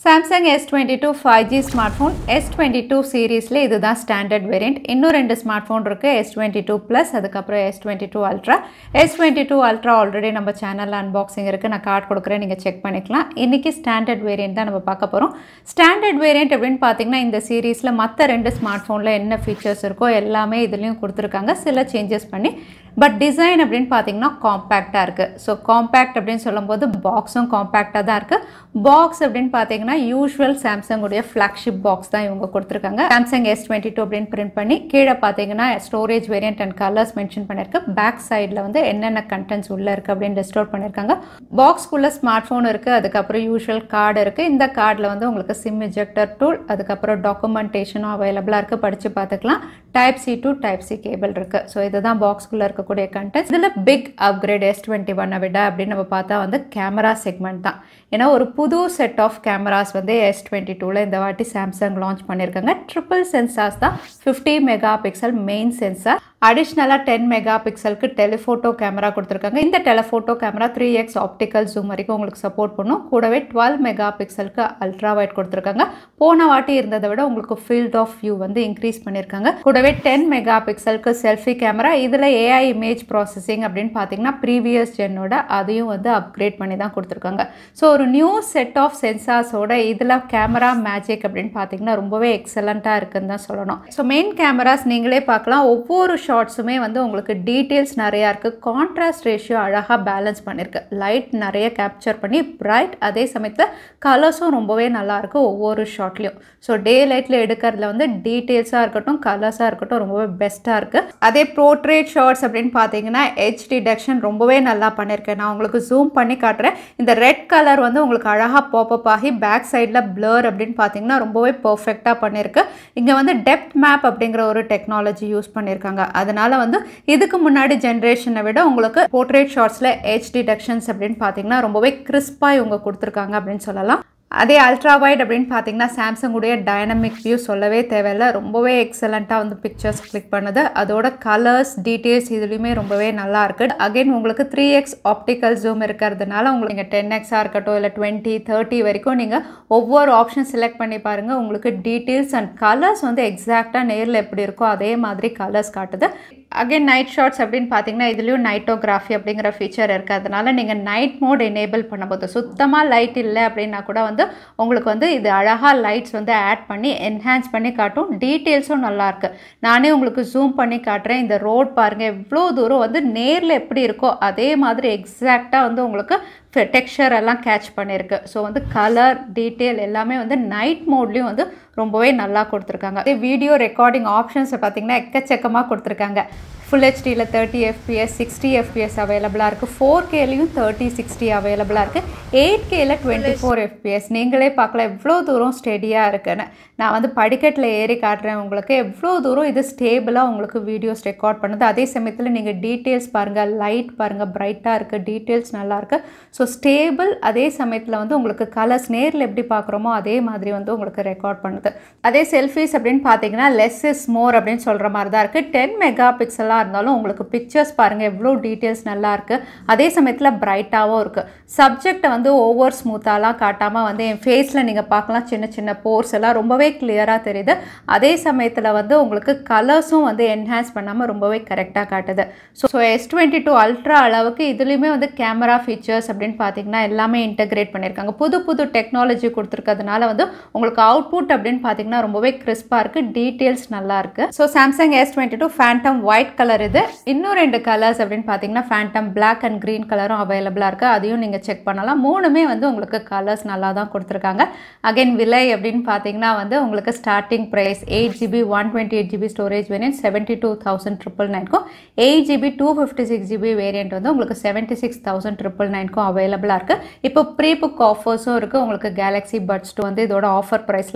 Samsung S twenty two five G smart phone S twenty two சீரீஸில் இதுதான் standard variant இன்னும் ரெண்டு smart phone இருக்குது எஸ் டுவெண்ட்டி டூ ப்ளஸ் அதுக்கப்புறம் S twenty two ultra S twenty two ultra already நம்ம சேனலில் unboxing இருக்குது நான் கார்டு கொடுக்குறேன் நீங்கள் செக் பண்ணிக்கலாம் இன்றைக்கி ஸ்டாண்டர்ட் வேரியண்ட் தான் நம்ம பார்க்க போகிறோம் ஸ்டாண்டர்ட் வேரியண்ட் அப்படின்னு பார்த்தீங்கன்னா இந்த சீரீஸில் மற்ற ரெண்டு ஸ்மார்ட் ஃபோனில் என்ன ஃபீச்சர்ஸ் இருக்கோ எல்லாமே இதுலேயும் கொடுத்துருக்காங்க சில சேஞ்சஸ் பண்ணி பட் டிசைன் அப்படின்னு பார்த்தீங்கன்னா காம்பேக்டாக இருக்குது ஸோ காம்பேக்ட் அப்படின்னு சொல்லும்போது பாக்ஸும் காம்பேக்டாக தான் இருக்குது பாக்ஸ் அப்படின்னு பார்த்தீங்கன்னா யூஸ்வல் சாம்சங்குடைய ஃப்ளாக்ஷிப் பாக்ஸ் தான் இவங்க கொடுத்துருக்காங்க சாம்சங் எஸ் டுவெண்ட்டி டூ அப்படின்னு பிரிண்ட் பண்ணி கீழே பார்த்தீங்கன்னா storage variant and colours mention பண்ணியிருக்கு பேக் சைடில் வந்து என்னென்ன கண்டென்ட்ஸ் உள்ளே இருக்குது அப்படின்னு ஸ்டோர் பண்ணியிருக்காங்க பாக்ஸ்க்குள்ளே ஸ்மார்ட் ஃபோன் இருக்குது அதுக்கப்புறம் யூஸ்வல் கார்டு இருக்குது இந்த கார்டில் வந்து உங்களுக்கு சிம் இஜெக்டர் டூல் அதுக்கப்புறம் டாக்குமெண்டேஷனும் அவைலபிளாக இருக்குது படித்து பார்த்துக்கலாம் type C to type C cable இருக்குது ஸோ இதுதான் பாக்ஸ்க்குள்ளே இருக்கக்கூடிய கண்டென்ட்ஸ் இதில் பிக் அப்கிரேட் எஸ் டுவெண்ட்டி ஒன்னை விட அப்படின்னு நம்ம பார்த்தா வந்து கேமரா செக்மெண்ட் தான் ஏன்னா ஒரு புது செட் ஆஃப் கேமராஸ் வந்து எஸ் டுவெண்ட்டி டூவில் இந்த வாட்டி சாம்சங் லான்ச் பண்ணியிருக்காங்க ட்ரிபிள் சென்சார்ஸ் தான் fifty mega pixel main sensor அடிஷ்னலாக டென் மெகா பிக்சலுக்கு டெலிஃபோட்டோ கேமரா கொடுத்துருக்காங்க இந்த telephoto camera three X optical zoom வரைக்கும் உங்களுக்கு சப்போர்ட் பண்ணும் கூடவே டுவெல் மெகா பிக்சலுக்கு அல்ட்ரா வைட் கொடுத்துருக்காங்க போன வாட்டி இருந்ததை விட உங்களுக்கு ஃபீல்ட் ஆஃப் வியூ வந்து இன்க்ரீஸ் பண்ணியிருக்காங்க கூடவே டென் மெகா பிக்சலுக்கு செல்ஃபி கேமரா இதில் ஏஐ இமேஜ் ப்ராசஸிங் அப்படின்னு பார்த்தீங்கன்னா ப்ரீவியஸ் ஜென்னோட அதையும் வந்து அப்கிரேட் பண்ணி தான் கொடுத்துருக்காங்க ஸோ ஒரு நியூ செட் ஆஃப் சென்சார்ஸோட இதில் கேமரா மேஜிக் அப்படின்னு பார்த்தீங்கன்னா ரொம்பவே எக்ஸலண்ட்டாக இருக்குன்னு தான் சொல்லணும் ஸோ மெயின் கேமராஸ் நீங்களே பார்க்கலாம் ஒவ்வொரு ஷார்ட்ஸுமே வந்து உங்களுக்கு டீட்டெயில்ஸ் நிறையா இருக்குது கான்ட்ராஸ்ட் ரேஷியோ அழகாக பேலன்ஸ் பண்ணியிருக்கு லைட் நிறைய கேப்சர் பண்ணி பிரைட் அதே சமயத்தில் கலர்ஸும் ரொம்பவே நல்லாயிருக்கு ஒவ்வொரு ஷார்ட்லேயும் ஸோ டே லைட்டில் எடுக்கிறதுல வந்து டீட்டெயில்ஸாக இருக்கட்டும் கலர்ஸாக இருக்கட்டும் ரொம்பவே பெஸ்ட்டாக இருக்குது அதே ப்ரோட்ரேட் ஷார்ட்ஸ் அப்படின்னு பார்த்தீங்கன்னா ஹெச் டிடக்ஷன் ரொம்பவே நல்லா பண்ணியிருக்கேன் நான் உங்களுக்கு ஜூம் பண்ணி காட்டுறேன் இந்த ரெட் கலர் வந்து உங்களுக்கு அழகாக பாப்பப் ஆகி பேக் சைடில் பிளர் அப்படின்னு பார்த்தீங்கன்னா ரொம்பவே பர்ஃபெக்டாக பண்ணியிருக்கு இங்கே வந்து டெப்த் மேப் அப்படிங்கிற ஒரு டெக்னாலஜி யூஸ் பண்ணியிருக்காங்க அதனால வந்து இதுக்கு முன்னாடி ஜென்ரேஷனை விட உங்களுக்கு போர்ட்ரேட் ஷார்ட்ஸில் ஹெச் டிடக்ஷன்ஸ் அப்படின்னு பார்த்தீங்கன்னா ரொம்பவே கிறிஸ்பாக இவங்க கொடுத்துருக்காங்க அப்படின்னு சொல்லலாம் அதே அல்ட்ரா வைட் அப்படின்னு பார்த்தீங்கன்னா சாம்சங்குடைய டைனமிக் வியூ சொல்லவே தேவையில்லை ரொம்பவே எக்ஸலண்ட்டாக வந்து பிக்சர்ஸ் கிளிக் பண்ணுது அதோட கலர்ஸ் டீட்டெயில்ஸ் இதுலேயுமே ரொம்பவே நல்லா இருக்குது அகைன் உங்களுக்கு த்ரீ எக்ஸ் ஆப்டிக்கல் ஜூம் இருக்கிறதுனால உங்களுக்கு நீங்கள் டென் எக்ஸாக இருக்கட்டும் இல்லை டுவெண்ட்டி தேர்ட்டி வரைக்கும் நீங்கள் ஒவ்வொரு ஆப்ஷன் செலக்ட் பண்ணி பாருங்கள் உங்களுக்கு டீட்டெயில்ஸ் அண்ட் கலர்ஸ் வந்து எக்ஸாக்டாக நேரில் எப்படி இருக்கோ அதே மாதிரி கலர்ஸ் காட்டுது அகைன் நைட் ஷாட்ஸ் அப்படின்னு பார்த்தீங்கன்னா இதுலேயும் நைட்டோகிராஃபி அப்படிங்கிற ஃபீச்சர் இருக்குது அதனால நீங்கள் நைட் மோட் எனேபிள் பண்ணும்போது சுத்தமாக லைட் இல்லை அப்படின்னா கூட வந்து உங்களுக்கு வந்து இது அழகாக லைட்ஸ் வந்து ஆட் பண்ணி என்ஹான்ஸ் பண்ணி காட்டும் டீட்டெயில்ஸும் நல்லாயிருக்கு நானே உங்களுக்கு ஜூம் பண்ணி காட்டுறேன் இந்த ரோட் பாருங்கள் எவ்வளோ தூரம் வந்து நேரில் எப்படி இருக்கோ அதே மாதிரி எக்ஸாக்டாக வந்து உங்களுக்கு டெக்ஸ்சர் எல்லாம் கேட்ச் பண்ணியிருக்கு ஸோ வந்து கலர் டீட்டெயில் எல்லாமே வந்து நைட் மோட்லேயும் வந்து ரொம்பவே நல்லா கொடுத்துருக்காங்க அதே வீடியோ ரெக்கார்டிங் ஆப்ஷன்ஸை பார்த்தீங்கன்னா எக்கச்சக்கமாக கொடுத்துருக்காங்க ஃபுல் ஹெச்டியில் தேர்ட்டி எஃபிஎஸ் சிக்ஸ்டி எஃபிஎஸ் அவைலபிளாக இருக்குது ஃபோர் கேலையும் தேர்ட்டி சிக்ஸ்டி அவைலபிளாக இருக்குது எயிட் கேல டுவெண்ட்டி ஃபோர் எஃபிஎஸ் நீங்களே பார்க்கலாம் எவ்வளோ தூரம் ஸ்டெடியாக இருக்குன்னு நான் வந்து படிக்கட்டில் ஏறி காட்டுறேன் உங்களுக்கு எவ்வளோ தூரம் இது ஸ்டேபிளாக உங்களுக்கு வீடியோஸ் ரெக்கார்ட் பண்ணுது அதே சமயத்தில் நீங்கள் டீட்டெயில்ஸ் பாருங்கள் லைட் பாருங்கள் பிரைட்டாக இருக்குது டீட்டெயில்ஸ் நல்லாயிருக்கு ஸோ ஸ்டேபிள் அதே சமயத்தில் வந்து உங்களுக்கு கலர்ஸ் நேரில் எப்படி பார்க்குறோமோ அதே மாதிரி வந்து உங்களுக்கு ரெக்கார்ட் பண்ணுது அதே செல்ஃபிஸ் அப்படின்னு பார்த்தீங்கன்னா லெஸ் இஸ் மோர் அப்படின்னு சொல்கிற மாதிரி தான் இருக்குது டென் மெகா பிக்சலாக இருந்தாலும் உங்களுக்கு பிக்சர்ஸ் பாருங்கள் எவ்வளோ டீட்டெயில்ஸ் நல்லா இருக்குது அதே சமயத்தில் பிரைட்டாகவும் இருக்குது சப்ஜெக்டை வந்து ஓவர் ஸ்மூத்தாலாம் காட்டாமல் வந்து என் ஃபேஸில் நீங்கள் பார்க்கலாம் சின்ன சின்ன போர்ஸ் எல்லாம் ரொம்பவே கிளியராக தெரியுது அதே சமயத்தில் வந்து உங்களுக்கு கலர்ஸும் வந்து என்ஹான்ஸ் பண்ணாமல் ரொம்பவே கரெக்டாக காட்டுது so so S twenty two ultra அளவுக்கு இதுலேயுமே வந்து கேமரா ஃபீச்சர்ஸ் அப்படின்னு பார்த்தீங்கன்னா எல்லாமே இன்டகிரேட் பண்ணியிருக்காங்க புது புது டெக்னாலஜி கொடுத்துருக்கிறதுனால வந்து உங்களுக்கு அவுட்புட் அப்படின்னு பார்த்தீங்கன்னா ரொம்பவே கிறிஸ்பாக இருக்குது டீட்டெயில்ஸ் நல்லா இருக்குது so Samsung S twenty two phantom white colour இது இன்னும் ரெண்டு கலர்ஸ் அப்படின்னு பார்த்தீங்கன்னா ஃபேண்டம் பிளாக் அண்ட் க்ரீன் கலரும் அவைலபிளாக இருக்குது அதையும் நீங்கள் செக் பண்ணலாம் மூணுமே வந்து உங்களுக்கு கலர்ஸ் நல்லா தான் கொடுத்துருக்காங்க அகைன் விலை அப்படின்னு பார்த்தீங்கன்னா வந்து உங்களுக்கு starting price eight GB one twenty eight GB storage variant seventy two thousand triple நைனுக்கும் eight GB two fifty six GB variant வந்து உங்களுக்கு செவன்ட்டி சிக்ஸ் தௌசண்ட் ட்ரிபிள் நைனுக்கும் அவைலபிளாக இருக்குது இப்போ ப்ரீ புக் ஆஃபர்ஸும் இருக்குது உங்களுக்கு கேலக்ஸி பட்ஸ் டூ வந்து இதோட ஆஃபர் ப்ரைஸில் அவைலபிளாக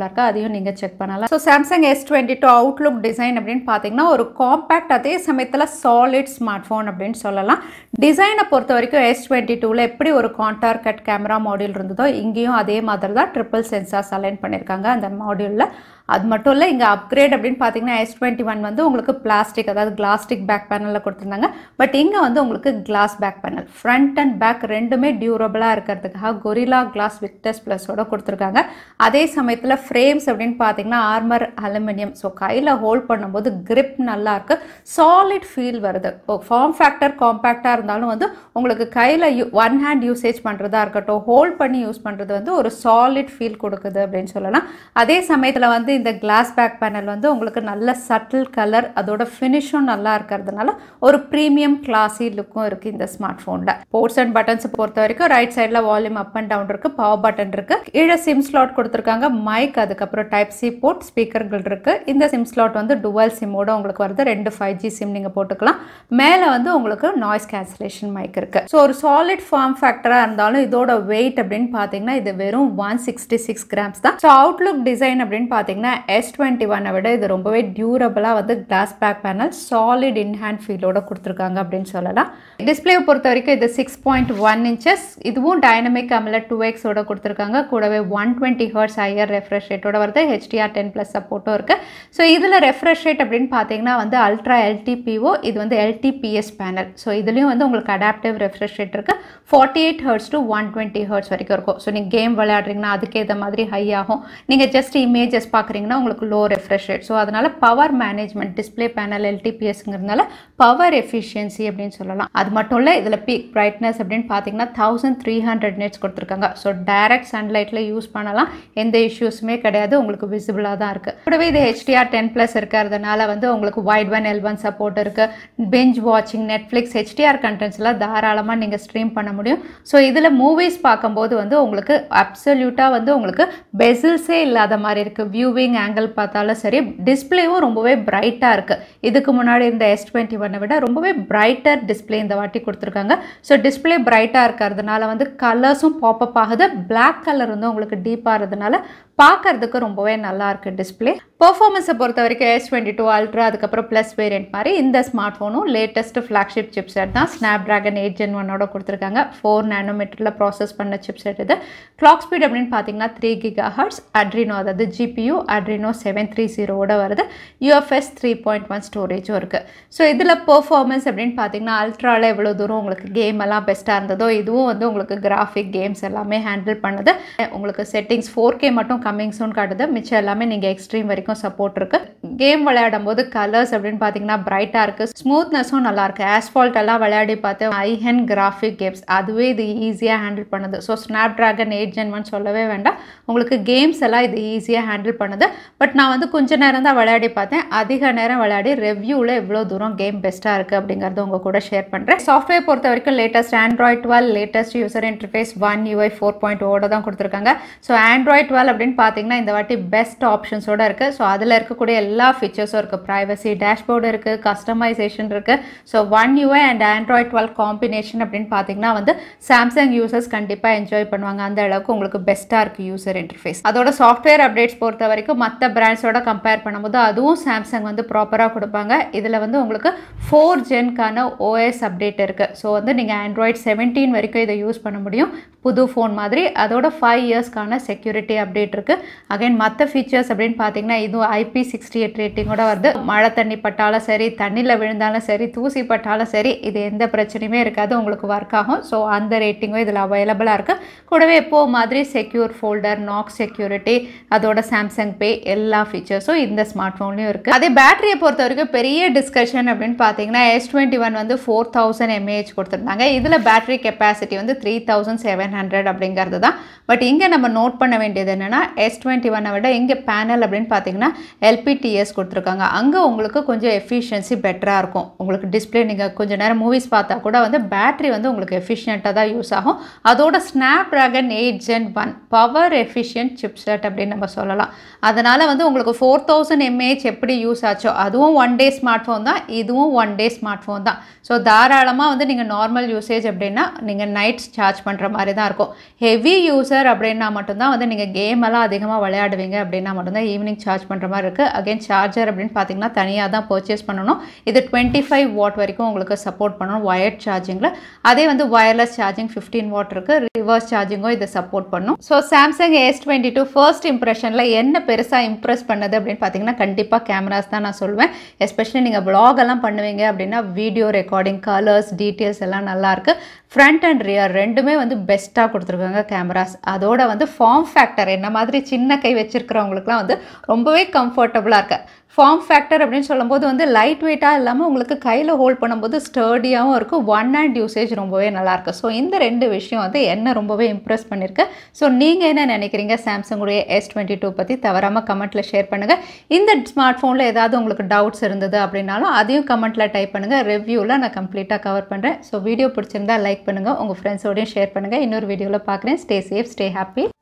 இருக்குது அதையும் நீங்கள் செக் பண்ணலாம் so Samsung S twenty two outlook design அப்படின்னு பார்த்தீங்கன்னா ஒரு காம்பேக்ட் அதே சமயத்தில் சாலிட் ஸ்மார்ட் ஃபோன் அப்படின்னு சொல்லலாம் டிசைனை பொறுத்த வரைக்கும் எஸ் டுவெண்ட்டி டூவில் எப்படி ஒரு கான்டார் கட் கேமரா மாடியூல் இருந்ததோ இங்கேயும் அதே மாதிரி தான் ட்ரிபிள் சென்சார்ஸ் அலைன் பண்ணியிருக்காங்க அந்த மாடியூலில் அது மட்டும் இல்லை இங்கே அப்கிரேட் அப்படின்னு பார்த்தீங்கன்னா எஸ் டுவெண்ட்டி ஒன் வந்து உங்களுக்கு பிளாஸ்டிக் அதாவது கிளாஸ்டிக் பேக் பேனலில் கொடுத்துருந்தாங்க பட் இங்கே வந்து உங்களுக்கு glass back panel front and back ரெண்டுமே டியூரபிளாக இருக்கிறதுக்காக கொரிலா கிளாஸ் விக்டஸ் ப்ளஸோட கொடுத்துருக்காங்க அதே சமயத்தில் ஃப்ரேம்ஸ் அப்படின்னு பார்த்தீங்கன்னா ஆர்மர் அலுமினியம் ஸோ கையில் ஹோல்ட் பண்ணும்போது grip நல்லா இருக்கு சாலிட் ஃபீல் வருது ஃபார்ம் ஃபேக்டர் காம்பேக்டாக இருந்தாலும் வந்து உங்களுக்கு கையில் யூ ஒன் ஹேண்ட் யூசேஜ் பண்ணுறதா இருக்கட்டும் ஹோல்ட் பண்ணி யூஸ் பண்ணுறது வந்து ஒரு சாலிட் ஃபீல் கொடுக்குது அப்படின்னு சொல்லலாம் அதே சமயத்தில் வந்து இந்த கிளாஸ் பேக் பேனல் வந்து உங்களுக்கு நல்ல சட்டில் கலர் அதோட ஃபினிஷும் நல்லா இருக்கிறதுனால ஒரு ப்ரீமியம் கிளாஸி லுக்கும் இருக்குது இந்த ஸ்மார்ட் ஃபோனில் போர்ட்ஸ் அண்ட் பட்டன்ஸ் பொறுத்த வரைக்கும் ரைட் சைடில் வால்யூம் அப் அண்ட் டவுன் இருக்குது பவர் பட்டன் இருக்குது கீழே சிம் ஸ்லாட் கொடுத்துருக்காங்க மைக் அதுக்கப்புறம் டைப் சி போர்ட் ஸ்பீக்கர்கள் இருக்குது இந்த சிம் ஸ்லாட் வந்து டுவல் சிம்மோட உங்களுக்கு வருது ரெண்டு ஃபைவ் ஜி சிம் நீங்கள் போட்டுக்கலாம் மேலே வந்து உங்களுக்கு நாய்ஸ் கேன்சலேஷன் மைக் இருக்குது ஸோ ஒரு சாலிட் ஃபார்ம் ஃபேக்டராக இருந்தாலும் இதோட வெயிட் அப்படின்னு பார்த்தீங்கன்னா இது வெறும் ஒன் சிக்ஸ்டி சிக்ஸ் கிராம்ஸ் தான் ஸோ அவுட்லுக் டிசைன் அப்படின்னு பார்த்தீங்கன்னா எஸ் டுவெண்ட்டி ஒன்னை விட இது ரொம்பவே டியூரபிளாக வந்து glass back panel solid in hand ஃபீலோட கொடுத்துருக்காங்க அப்படின்னு சொல்லலாம் டிஸ்பிளேவை பொறுத்த வரைக்கும் இது சிக்ஸ் பாயிண்ட் ஒன் இன்ச்சஸ் இதுவும் டைனமிக் அமில் டூ எக்ஸோட கொடுத்துருக்காங்க கூடவே one twenty hertz higher refresh ரேட்டோட வருது ஹெச்டிஆர் டென் ப்ளஸ் சப்போர்ட்டும் இருக்குது ஸோ இதில் ரெஃப்ரெஷ் ரேட் அப்படின்னு பார்த்தீங்கன்னா வந்து அல்ட்ரா எல்டிபிஓ இது வந்து எல்டிபிஎஸ் பேனல் ஸோ இதுலேயும் வந்து உங்களுக்கு அடாப்டிவ் ரெஃப்ரெஷ் ரேட் இருக்குது forty eight hertz to one twenty hertz வரைக்கும் இருக்கும் ஸோ நீங்கள் கேம் விளையாடுறீங்கன்னா அதுக்கேற்ற மாதிரி ஹை ஆகும் நீங்கள் ஜஸ்ட் இமேஜஸ் பார்க்குறீங்கன்னா உங்களுக்கு லோ ரெஃப்ரெஷ் ரேட் ஸோ அதனால் பவர் மேனேஜ்மெண்ட் டிஸ்பிளே பேனல் எல்டிபிஎஸ்ங்கிறதுனால பவர் எஃபிஷியன்சி அப்படின்னு சொல்லலாம் அது மட்டும் இல்லை இதில் பீக் பிரைட்னஸ் அப்படின்னு பார்த்தீங்கன்னா தௌசண்ட் த்ரீ ஹண்ட்ரட் நெட்ஸ் கொடுத்துருக்காங்க ஸோ டைரக்ட் சன்லைட்டில் யூஸ் பண்ணலாம் எந்த இஷ்யூஸுமே கிடையாது உங்களுக்கு விசிபிளாக தான் இருக்குது கூடவே இது ஹெச்டிஆர் டென் ப்ளஸ் இருக்கிறதுனால வந்து உங்களுக்கு Widevine L one support இருக்குது பெஞ்ச் வாட்சிங் நெட்ஃப்ளிக்ஸ் ஹெச்டிஆர் கண்டென்ட்ஸ்லாம் தாராளமாக நீங்கள் ஸ்ட்ரீம் பண்ண முடியும் ஸோ இதில் மூவிஸ் பார்க்கும்போது வந்து உங்களுக்கு அப்சல்யூட்டாக வந்து உங்களுக்கு பெசில்ஸே இல்லாத மாதிரி இருக்குது வியூவிங் ஆங்கிள் பார்த்தாலும் சரி டிஸ்பிளேவும் ரொம்பவே பிரைட்டாக இருக்குது இதுக்கு முன்னாடி இருந்த எஸ் டுவெண்ட்டி ஒன்னை விட ரொம்பவே பிரைட்டர் டிஸ்பிளே இந்த வாட்டி கொடுத்துருக்காங்க ஸோ டிஸ்பிளே பிரைட்டாக இருக்கிறதுனால வந்து கலர்ஸும் பாப்பப் ஆகுது பிளாக் கலர் வந்து உங்களுக்கு டீப்பாக இருந்ததுனால பார்க்கறதுக்கு ரொம்பவே நல்லா இருக்கு டிஸ்பிளே பெர்ஃபார்மன்ஸை பொறுத்த வரைக்கும் எஸ் டுவெண்ட்டி டூ அல்ட்ரா அதுக்கப்புறம் ப்ளஸ் வேரியன்ட் மாதிரி இந்த ஸ்மார்ட் ஃபோனும் லேட்டஸ்ட் ஃப்ளாக்ஷிப் சிப் செட் தான் ஸ்னாப் ட்ராகன் எயிட் ஜென் ஒன்னோட கொடுத்துருக்காங்க ஃபோர் நேனோமீட்டரில் ப்ராசஸ் பண்ண சிப் செட் இது கிளாக் ஸ்பீட் அப்படின்னு பார்த்தீங்கன்னா த்ரீ கிகா ஹர்ட்ஸ் அட்ரினோ அதாவது ஜிபியூ அட்ரினோ செவன் த்ரீ ஜீரோவோட வருது யூஎஃப்எஸ் த்ரீ பாயிண்ட் ஒன் ஸ்டோரேஜும் இருக்குது ஸோ இதில் பெர்ஃபார்மன்ஸ் அப்படின்னு பார்த்தீங்கன்னா அல்ட்ராவில் எவ்வளோ தூரம் உங்களுக்கு கேம் எல்லாம் பெஸ்ட்டாக இருந்ததோ இதுவும் வந்து உங்களுக்கு கிராஃபிக் கேம்ஸ் எல்லாமே ஹேண்டில் பண்ணுது உங்களுக்கு செட்டிங்ஸ் ஃபோர் கே மட்டும் கம்மிங் சூன் காட்டுது மிச்சம் எல்லாமே நீங்கள் எக்ஸ்ட்ரீம் வரைக்கும் சப்போர்ட் இருக்கு கேம் விளையாடும் போது கலர்ஸ் அப்படின்னு பார்த்தீங்கன்னா பிரைட்டாக இருக்கு ஸ்மூத்னஸும் நல்லா இருக்கு ஆஸ்பால்ட் எல்லாம் விளையாடி பார்த்து ஐஹென் கிராஃபிக் கேம்ஸ் அதுவே இது ஈஸியாக ஹேண்டில் பண்ணுது so Snapdragon eight Gen one சொல்லவே வேண்டாம் உங்களுக்கு கேம்ஸ் எல்லாம் இது ஈஸியாக ஹேண்டில் பண்ணுது பட் நான் வந்து கொஞ்ச நேரம் தான் விளையாடி பார்த்தேன் அதிக நேரம் விளையாடி ரிவ்யூவில் எவ்வளோ தூரம் கேம் பெஸ்ட்டாக இருக்குது அப்படிங்கிறத உங்கள் கூட ஷேர் பண்ணுறேன் சாஃப்ட்வேர் பொறுத்த வரைக்கும் latest Android twelve latest user interface One UI four point ஓட தான் கொடுத்துருக்காங்க ஸோ ஆண்ட்ராய்ட் டுவெல் அப்படின்னு பார்த்தீங்கன்னா இந்த வாட்டி பெஸ்ட் ஆப்ஷன்ஸோட இருக்குது ஸோ அதில் இருக்கக்கூடிய எல்லா ஃபீச்சர்ஸும் இருக்குது ப்ரைவசி டேஷ்போர்டு இருக்குது கஸ்டமைசேஷன் இருக்குது so One UI and Android twelve combination அப்படின்னு பார்த்தீங்கன்னா வந்து சாம்சங் யூசர்ஸ் கண்டிப்பாக என்ஜாய் பண்ணுவாங்க அந்த அளவுக்கு உங்களுக்கு பெஸ்ட்டாக இருக்குது யூசர் இன்டர்ஃபேஸ் அதோட சாஃப்ட்வேர் அப்டேட்ஸ் பொறுத்த வரைக்கும் மற்ற பிராண்ட்ஸோட கம்பேர் பண்ணும்போது அதுவும் சாம்சங் வந்து ப்ராப்பராக கொடுப்பாங்க இதில் வந்து உங்களுக்கு ஃபோர் ஜென்க்கான ஓஎஸ் அப்டேட் இருக்குது ஸோ வந்து நீங்கள் ஆண்ட்ராய்ட் செவன்டீன் வரைக்கும் இதை யூஸ் பண்ண முடியும் புது ஃபோன் மாதிரி அதோட ஃபைவ் இயர்ஸ்க்கான செக்யூரிட்டி அப்டேட் இருக்குது அகைன் மற்ற ஃபீச்சர்ஸ் அப்படின்னு பார்த்தீங்கன்னா இதுவும் ஐபி சிக்ஸ்டி எயிட் ரேட்டிங்கோட வருது மழை தண்ணி பட்டாலும் சரி தண்ணியில் விழுந்தாலும் சரி தூசி பட்டாலும் சரி இது எந்த பிரச்சனையுமே இருக்காது உங்களுக்கு ஒர்க் ஆகும் ஸோ அந்த ரேட்டிங்கும் இதில் அவைலபிளாக இருக்குது கூடவே எப்போ மாதிரி செக்யூர் ஃபோல்டர் நாக் செக்யூரிட்டி அதோட சாம்சங் பே எல்லா ஃபீச்சர்ஸும் இந்த ஸ்மார்ட் ஃபோன்லையும் இருக்குது அதே பேட்டரியை பொறுத்த வரைக்கும் பெரிய டிஸ்கஷன் அப்படின்னு பார்த்தீங்கன்னா எஸ் டுவெண்ட்டி ஒன் வந்து ஃபோர் தௌசண்ட் எம்ஏஹெச் கொடுத்துருந்தாங்க இதில் பேட்டரி கெப்பாசிட்டி வந்து த்ரீ தௌசண்ட் செவன் ஹண்ட்ரட் அப்படிங்கிறது தான் பட் இங்கே நம்ம நோட் பண்ண வேண்டியது என்னென்னா எஸ் டுவெண்ட்டி ஒன்னை விட இங்கே பேனல் அப்படின்னு பார்த்தீங்கன்னா எல்பிடிஎஸ் டிவைஸ் கொடுத்துருக்காங்க அங்கே உங்களுக்கு கொஞ்சம் எஃபிஷியன்சி பெட்டராக இருக்கும் உங்களுக்கு டிஸ்பிளே நீங்கள் கொஞ்சம் நேரம் மூவிஸ் பார்த்தா கூட வந்து பேட்டரி வந்து உங்களுக்கு எஃபிஷியண்ட்டாக தான் யூஸ் ஆகும் அதோட Snapdragon eight Gen one power efficient chipset அப்படின்னு நம்ம சொல்லலாம் அதனால் வந்து உங்களுக்கு ஃபோர் தௌசண்ட் எம்ஏஹெச் எப்படி யூஸ் ஆச்சோ அதுவும் ஒன் டே ஸ்மார்ட் ஃபோன் தான் இதுவும் ஒன் டே ஸ்மார்ட் ஃபோன் தான் ஸோ தாராளமாக வந்து நீங்கள் நார்மல் யூசேஜ் அப்படின்னா நீங்கள் நைட்ஸ் சார்ஜ் பண்ணுற மாதிரி தான் இருக்கும் ஹெவி யூசர் அப்படின்னா மட்டும்தான் வந்து நீங்கள் கேம் எல்லாம் அதிகமாக விளையாடுவீங்க அப்படின்னா மட்டும்தான் ஈவினிங் சார்ஜ் பண்ணுற மாதிரி இருக்குது அகைன் சார்ஜர் அப்படின்னு பார்த்தீங்கன்னா தனியாக தான் பர்ச்சேஸ் பண்ணணும் இது டுவெண்ட்டி ஃபைவ் வாட் வரைக்கும் உங்களுக்கு சப்போர்ட் பண்ணணும் ஒயர்ட் சார்ஜிங்கில் அதே வந்து வயர்லெஸ் சார்ஜிங் ஃபிஃப்டீன் வாட் இருக்குது ரிவர்ஸ் சார்ஜிங்கும் இதை சப்போர்ட் பண்ணும் so Samsung S twenty two first இம்ப்ரெஷனில் என்ன பெருசாக இம்ப்ரெஸ் பண்ணது அப்படின்னு பார்த்தீங்கன்னா கண்டிப்பாக கேமராஸ் தான் நான் சொல்லுவேன் எஸ்பெஷலி நீங்கள் vlog எல்லாம் பண்ணுவீங்க அப்படின்னா வீடியோ ரெக்கார்டிங் கலர்ஸ் டீட்டெயில்ஸ் எல்லாம் நல்லா இருக்கு ஃப்ரண்ட் அண்ட் ரியர் ரெண்டுமே வந்து பெஸ்ட்டாக கொடுத்துருக்காங்க கேமராஸ் அதோட வந்து ஃபார்ம் ஃபேக்டர் என்ன மாதிரி சின்ன கை வச்சிருக்கிறவங்களுக்குலாம் வந்து ரொம்பவே கம்ஃபர்டபுளாக இருக்கு ஃபார்ம் ஃபேக்டர் அப்படின்னு சொல்லும்போது வந்து லைட் வெயிட்டாக இல்லாமல் உங்களுக்கு கையில் ஹோல்ட் பண்ணும்போது ஸ்டர்டியாகவும் இருக்கும் ஒன் ஹேண்ட் யூசேஜ் ரொம்பவே நல்லாயிருக்கு ஸோ இந்த ரெண்டு விஷயம் வந்து என்ன ரொம்பவே இம்ப்ரெஸ் பண்ணியிருக்கு ஸோ நீங்கள் என்ன நினைக்கிறீங்க சாம்சங்குடைய எஸ் டுவெண்ட்டி டூ பற்றி தவறாமல் கமெண்ட்டில் ஷேர் பண்ணுங்கள் இந்த ஸ்மார்ட் ஃபோனில் ஏதாவது உங்களுக்கு டவுட்ஸ் இருந்தது அப்படின்னாலும் அதையும் கமெண்ட்டில் டைப் பண்ணுங்கள் ரிவ்யூவில் நான் கம்ப்ளீட்டாக கவர் பண்ணுறேன் ஸோ வீடியோ பிடிச்சிருந்தா லைக் பண்ணுங்கள் உங்கள் ஃப்ரெண்ட்ஸோடையும் ஷேர் பண்ணுங்கள் இன்னொரு வீடியோவில் பார்க்குறேன் ஸ்டே சேஃப் ஸ்டே ஹாப்பி